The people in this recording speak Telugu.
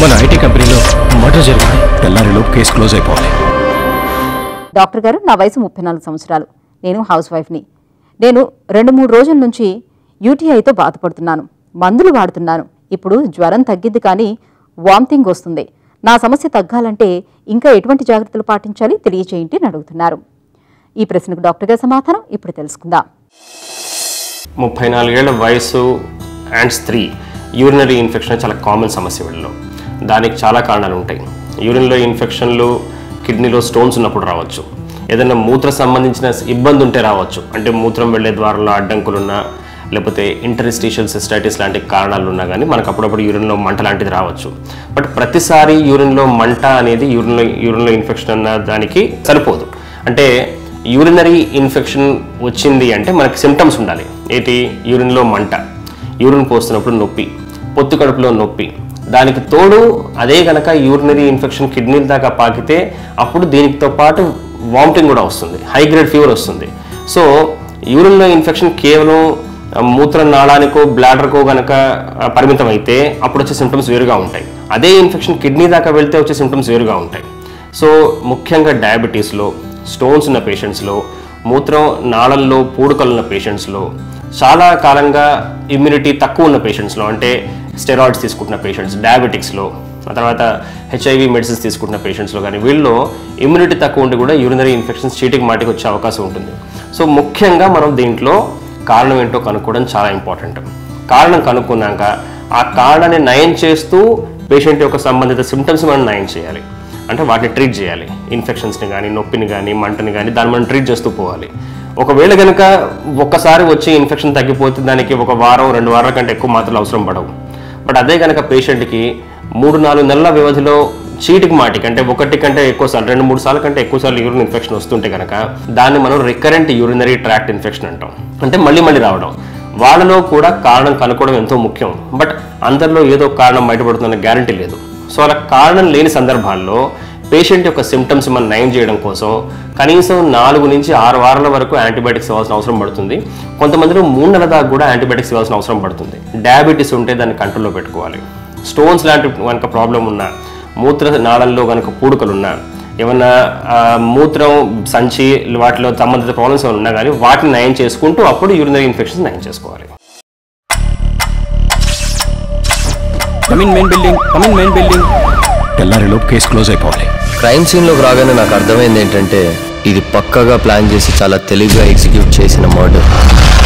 మన ఐటీ కంపెనీలో మర్డర్ జరిగింది తెల్లారిలోపు కేసు క్లోజ్ అయిపోవాలి డాక్టర్ గారు నా వయసు ముప్పై నాలుగు సంవత్సరాలు నేను హౌస్ వైఫ్ని నేను రెండు మూడు రోజుల నుంచి యూటీఐతో బాధపడుతున్నాను మందులు వాడుతున్నాను ఇప్పుడు జ్వరం తగ్గిద్ది కానీ వామిటింగ్ వస్తుంది నా సమస్య తగ్గాలంటే ఇంకా ఎటువంటి జాగ్రత్తలు పాటించాలి తెలియచేయండి అని అడుగుతున్నారు ఈ ప్రశ్నకు డాక్టర్ గారి సమాధానం ఇప్పుడు తెలుసుకుందాం ముప్పై నాలుగేళ్ల వయసు అండ్ స్త్రీ యూరినరీ ఇన్ఫెక్షన్ చాలా కామన్ సమస్య వీళ్ళలో దానికి చాలా కారణాలు ఉంటాయి యూరిన్లో ఇన్ఫెక్షన్లు కిడ్నీలో స్టోన్స్ ఉన్నప్పుడు రావచ్చు ఏదైనా మూత్ర సంబంధించిన ఇబ్బంది ఉంటే రావచ్చు అంటే మూత్రం వెళ్ళే ద్వారంలో అడ్డంకులున్నా లేకపోతే ఇంటర్స్టిషియల్ సిస్టైటిస్ లాంటి కారణాలు ఉన్నా కానీ మనకు అప్పుడప్పుడు యూరిన్లో మంట లాంటిది రావచ్చు బట్ ప్రతిసారి యూరిన్లో మంట అనేది యూరిన్లో యూరిన్లో ఇన్ఫెక్షన్ అన్న దానికి సరిపోదు అంటే యూరినరీ ఇన్ఫెక్షన్ వచ్చింది అంటే మనకి సిమ్టమ్స్ ఉండాలి ఏంటి యూరిన్లో మంట యూరిన్ పోస్తున్నప్పుడు నొప్పి పొత్తు కడుపులో నొప్పి దానికి తోడు అదే కనుక యూరినరీ ఇన్ఫెక్షన్ కిడ్నీల దాకా పాకితే అప్పుడు దీనితో పాటు వామిటింగ్ కూడా వస్తుంది హై గ్రేడ్ ఫీవర్ వస్తుంది సో యూరిన్లో ఇన్ఫెక్షన్ కేవలం ఆ, మూత్ర నాళానికో బ్లాడర్కో గనక ఆ, పరిమితం అయితే అప్పుడు వచ్చే సిమ్టమ్స్ వేరుగా ఉంటాయి అదే ఇన్ఫెక్షన్ కిడ్నీ దాకా వెళ్తే వచ్చే సిమ్టమ్స్ వేరుగా ఉంటాయి సో ముఖ్యంగా డయాబెటీస్లో స్టోన్స్ ఉన్న పేషెంట్స్లో మూత్రం నాళల్లో పూడుకలు ఉన్న పేషెంట్స్లో చాలా కాలంగా ఇమ్యూనిటీ తక్కువ ఉన్న పేషెంట్స్లో అంటే స్టెరాయిడ్స్ తీసుకుంటున్న పేషెంట్స్ డయాబెటిక్స్లో ఆ తర్వాత హెచ్ఐవి మెడిసిన్స్ తీసుకుంటున్న పేషెంట్స్లో కానీ వీళ్ళలో ఇమ్యూనిటీ తక్కువ ఉండి కూడా యూరినరీ ఇన్ఫెక్షన్స్ చీటికి మాటికి వచ్చే అవకాశం ఉంటుంది సో ముఖ్యంగా మనం దీంట్లో కారణం ఏంటో కనుక్కోవడం చాలా ఇంపార్టెంట్ కారణం కనుక్కున్నాక ఆ కారణాన్ని నయం చేస్తూ పేషెంట్ యొక్క సంబంధిత సిమ్టమ్స్ మనం నయం చేయాలి అంటే వాటిని ట్రీట్ చేయాలి ఇన్ఫెక్షన్స్ని కానీ నొప్పిని కానీ మంటని కానీ దాన్ని మనం ట్రీట్ చేస్తూ పోవాలి ఒకవేళ కనుక ఒక్కసారి వచ్చి ఇన్ఫెక్షన్ తగ్గిపోతే దానికి ఒక వారం రెండు వారాల కంటే ఎక్కువ మాత్రలు అవసరం పడవు బట్ అదే కనుక పేషెంట్కి మూడు నాలుగు నెలల వ్యవధిలో చీటికి మాటికి అంటే ఒకటి కంటే ఎక్కువ సార్లు రెండు మూడు సార్లు కంటే ఎక్కువ సార్లు యూరిన్ ఇన్ఫెక్షన్ వస్తుంటే కనుక దాన్ని మనం రికరెంట్ యూరినరీ ట్రాక్ట్ ఇన్ఫెక్షన్ అంటాం అంటే మళ్ళీ మళ్ళీ రావడం వాళ్ళలో కూడా కారణం కనుక్కోవడం ఎంతో ముఖ్యం బట్ అందరిలో ఏదో ఒక కారణం బయటపడుతుందన్న గ్యారంటీ లేదు సో అలా కారణం లేని సందర్భాల్లో పేషెంట్ యొక్క సిమ్టమ్స్ మనం నయం చేయడం కోసం కనీసం నాలుగు నుంచి ఆరు వారాల వరకు యాంటీబయాటిక్స్ ఇవ్వాల్సిన అవసరం పడుతుంది కొంతమందిలో మూడు నెలల దాకా కూడా యాంటీబయాటిక్స్ ఇవ్వాల్సిన అవసరం పడుతుంది డయాబెటీస్ ఉంటే దాన్ని కంట్రోల్లో పెట్టుకోవాలి స్టోన్స్ లాంటి కనుక ప్రాబ్లం ఉన్నా మూత్ర నాళంలో కనుక పూడుకలున్నా ఏమన్నా ఆ, మూత్రం సంచి వాటిలో సంబంధిత ప్రాబ్లమ్స్ ఏమైనా ఉన్నా కానీ వాటిని నయం చేసుకుంటూ అప్పుడు యూరినరీ ఇన్ఫెక్షన్స్ నయం చేసుకోవాలి come in main building come in main building తెల్లారిలోపు కేసు క్లోజ్ అయిపోవాలి క్రైమ్ సీన్లోకి రాగానే నాకు అర్థమైంది ఏంటంటే ఇది పక్కగా ప్లాన్ చేసి చాలా తెలివిగా ఎగ్జిక్యూట్ చేసిన మర్డర్